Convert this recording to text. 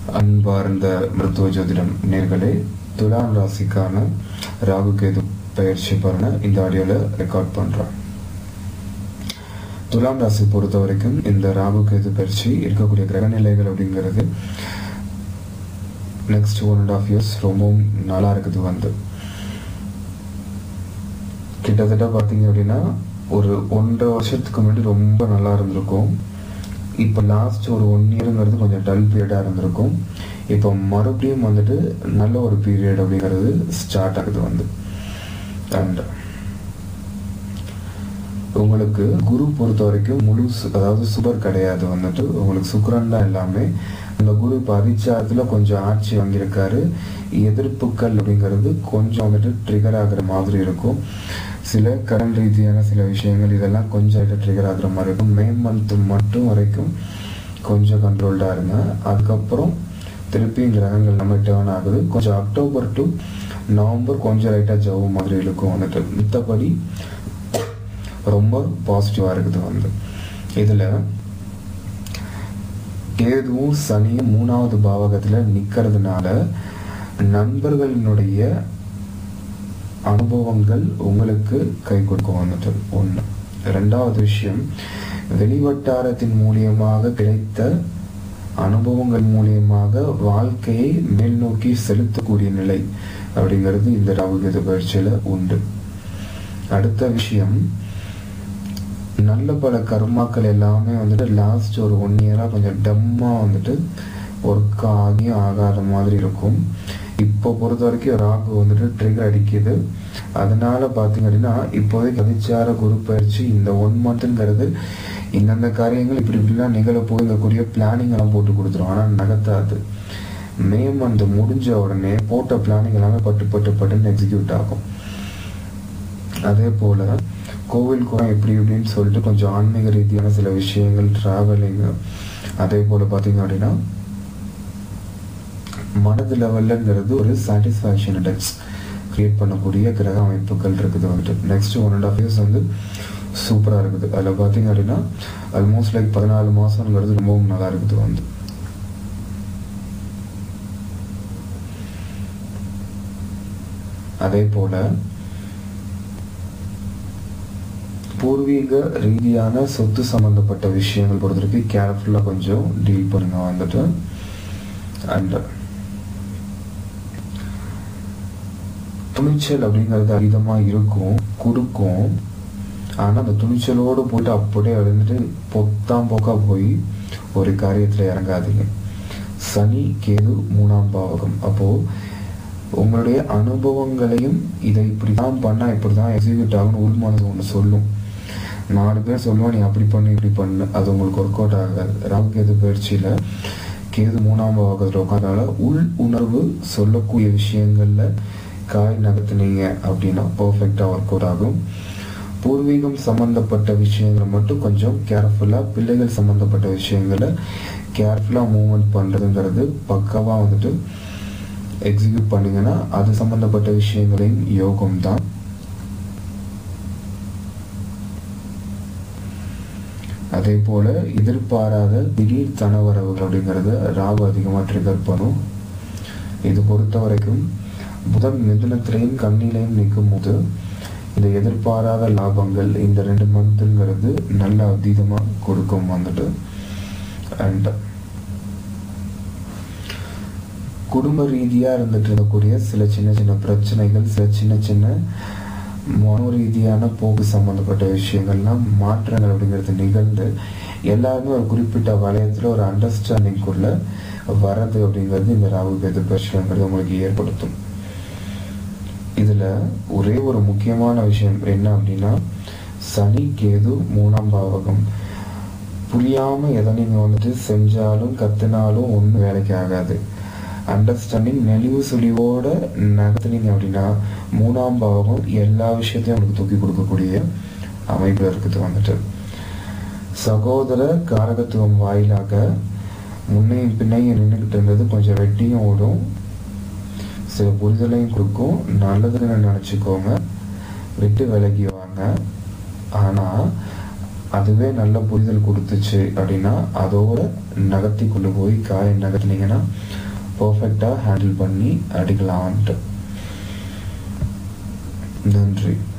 அன்பார்ந்த மருத்துவ ஜோதிடம் நேர்களே துலாம் ராசிக்கான ராகு கேது பயிற்சி பலனை இந்த ஆடியோவில் ரெக்கார்ட் பண்ணுறேன் துலாம் ராசி பொறுத்த வரைக்கும் இந்த ராகு கேது பயிற்சி இருக்கக்கூடிய கிரகநிலைகள் அப்படிங்கிறது next one and half years ரொம்பவும் நல்லா இருக்குது வந்து கிட்டத்தட்ட பார்த்தீங்க அப்படின்னா ஒரு ஒன்றரை வருஷத்துக்கு முன்னாடி ரொம்ப நல்லா இருந்திருக்கும் இப்போ லாஸ்ட் ஒரு ஒன் இயருங்கிறது கொஞ்சம் டல் பீரியடாக இருந்திருக்கும் இப்போ மறுபடியும் வந்துட்டு நல்ல ஒரு பீரியட் அப்படிங்கிறது ஸ்டார்ட் ஆகுது வந்து அண்ட் உங்களுக்கு குரு பொறுத்த வரைக்கும் முழு சு- அதாவது சுபர் கிடையாது வந்துட்டு உங்களுக்கு சுக்கிரன் தான் எல்லாமே அந்த குரு இப்போ அதிச்சாரத்தில் கொஞ்சம் ஆட்சி வாங்கியிருக்காரு எதிர்ப்புகள் அப்படிங்கிறது கொஞ்சம் வந்துட்டு ட்ரிகர் ஆகுற மாதிரி இருக்கும் சில கடன் ரீதியான சில விஷயங்கள் இதெல்லாம் கொஞ்சம் ட்ரிகர் ஆகுற மாதிரி இருக்கும் மே மந்த் மட்டும் வரைக்கும் கொஞ்சம் கண்ட்ரோல்டாக இருங்க அதுக்கப்புறம் திருப்பியும் கிரகங்கள் நம்ம டேர்ன் ஆகுது கொஞ்சம் அக்டோபர் டு நவம்பர் கொஞ்சம் லைட்டாக ஜவு மாதிரி இருக்கும் வந்துட்டு மித்தபடி ரொம்ப பாசிட்டிவாக இருக்குது வந்து இதில் கேதுவும் சனியும் மூணாவது பாவகத்தில் நிற்கிறதுனால நண்பர்களினுடைய அனுபவங்கள் உங்களுக்கு கை கொடுக்கும் வந்துட்டு ஒன்று ரெண்டாவது விஷயம் வெளிவட்டாரத்தின் மூலியமாக கிடைத்த அனுபவங்கள் மூலியமாக வாழ்க்கையை மேல் நோக்கி செலுத்தக்கூடிய நிலை அப்படிங்கிறது இந்த ராகுகேது பயிற்சியில் உண்டு அடுத்த விஷயம் நல்ல பல கர்மாக்கள் எல்லாமே வந்துட்டு லாஸ்ட் ஒரு ஒன் இயராக கொஞ்சம் டம்மாக வந்துட்டு ஒர்க் ஆகி ஆகாத மாதிரி இருக்கும் இப்போ பொறுத்த வரைக்கும் ராகு வந்துட்டு ட்ரிகர் அடிக்குது அதனால பார்த்தீங்க அப்படின்னா இப்போதைக்கு அதிச்சார குரு பயிற்சி இந்த ஒன் மந்த்துங்கிறது இந்தந்த காரியங்கள் இப்படி இப்படிலாம் நிகழ போய்ங்கக்கூடிய பிளானிங் எல்லாம் போட்டு கொடுத்துரும் ஆனால் நகர்த்தாது மே மந்த் முடிஞ்ச உடனே போட்ட பிளானிங் எல்லாமே பட்டு பட்டு பட்டுன்னு எக்ஸிக்யூட் ஆகும் அதே போல் கோவில் குளம் எப்படி இப்படின்னு சொல்லிட்டு கொஞ்சம் ஆன்மீக ரீதியான சில விஷயங்கள் ட்ராவலிங் அதே போல் பார்த்தீங்க அப்படின்னா மனது லெவல்லங்கிறது ஒரு சாட்டிஸ்ஃபேக்ஷன் இண்டெக்ஸ் கிரியேட் பண்ணக்கூடிய கிரக அமைப்புகள் இருக்குது வந்துட்டு next one and half years வந்து சூப்பராக இருக்குது அதில் பார்த்தீங்க அப்படின்னா ஆல்மோஸ்ட் லைக் பதினாலு மாதங்கிறது ரொம்பவும் நல்லா இருக்குது வந்து அதே போல பூர்வீக ரீதியான சொத்து சம்பந்தப்பட்ட விஷயங்கள் பொறுத்தவரைக்கும் கேர்ஃபுல்லாக கொஞ்சம் டீல் பண்ணுங்க வந்துட்டு அண்ட் துணிச்சல் அப்படிங்கிறது அதிகமாக இருக்கும் கொடுக்கும் ஆனால் அந்த துணிச்சலோடு போட்டு அப்படியே வந்துட்டு பொத்தாம் போக்கா போய் ஒரு காரியத்தில் இறங்காதீங்க சனி கேது மூணாம் பாவகம் அப்போது உங்களுடைய அனுபவங்களையும் இதை இப்படி தான் பண்ணால் இப்படி தான் எக்ஸிக்யூட் ஆகும்னு உள் மனது ஒன்று சொல்லும் நாலு பேர் சொல்லுவா நீ அப்படி பண்ணு இப்படி பண்ணு அது உங்களுக்கு ஒர்க் அவுட் ஆகாது ராகு கேது பயிற்சியில் கேது மூணாம் பாவகத்தில் உட்காந்தால உள் உணர்வு சொல்லக்கூடிய விஷயங்களில் காய் நகர்த்துனீங்க அப்படின்னா பர்ஃபெக்டாக ஒர்க் அவுட் ஆகும் பூர்வீகம் சம்மந்தப்பட்ட விஷயங்களை மட்டும் கொஞ்சம் கேர்ஃபுல்லாக பிள்ளைகள் சம்மந்தப்பட்ட விஷயங்களை கேர்ஃபுல்லாக மூவ்மெண்ட் பண்ணுறதுங்கிறது பக்காவாக வந்துட்டு எக்ஸிக்யூட் பண்ணீங்கன்னா அது சம்மந்தப்பட்ட விஷயங்களையும் யோகம் தான் அதே போல எதிர்பாராத திடீர் தனவரவுகள் அப்படிங்கிறத ராகு அதிகமாக ட்ரிகர் பண்ணும் இது பொறுத்த வரைக்கும் புதன் மிதுனத்திலையும் கண்ணிலையும் நிற்கும் போது இந்த எதிர்பாராத லாபங்கள் இந்த ரெண்டு மந்த்துங்கிறது நல்ல அதீதமாக கொடுக்கும் வந்துட்டு அண்ட் குடும்ப ரீதியாக இருந்துட்டு இருக்கக்கூடிய சில சின்ன சின்ன பிரச்சனைகள் சில சின்ன சின்ன மனோ ரீதியான போக்கு சம்மந்தப்பட்ட விஷயங்கள்லாம் மாற்றங்கள் அப்படிங்கிறது நிகழ்ந்து எல்லாருமே ஒரு குறிப்பிட்ட வளையத்தில் ஒரு அண்டர்ஸ்டாண்டிங்குள்ள வரது அப்படிங்கிறது இந்த ராகு கேது பிரச்சனைங்கிறது உங்களுக்கு ஏற்படுத்தும் இதில் ஒரே ஒரு முக்கியமான விஷயம் என்ன அப்படின்னா சனி கேது மூணாம் பாவகம் புரியாமல் எதை நீங்கள் வந்துட்டு செஞ்சாலும் கத்துனாலும் ஒன்றும் வேலைக்கு ஆகாது அண்டர்ஸ்டாண்டிங் நெளிவு சுழிவோட நகர்த்துனீங்க அப்படின்னா மூணாம் பாவம் எல்லா விஷயத்தையும் உங்களுக்கு தூக்கி கொடுக்கக்கூடிய அமைப்பில் இருக்குது வந்துட்டு சகோதர காரகத்துவம் வாயிலாக முன்னையும் பின்னையும் நின்றுக்கிட்டு இருந்தது கொஞ்சம் வெட்டியும் ஓடும் சில புரிதலையும் கொடுக்கும் நல்லதுன்னு நினச்சிக்கோங்க விட்டு விலகி வாங்க ஆனால் அதுவே நல்ல புரிதல் கொடுத்துச்சு அப்படின்னா அதோட நகர்த்தி கொண்டு போய் காயை நகர்த்தினீங்கன்னா பர்ஃபெக்டாக ஹேண்டில் பண்ணி அடிக்கலான்ட்டு நன்றி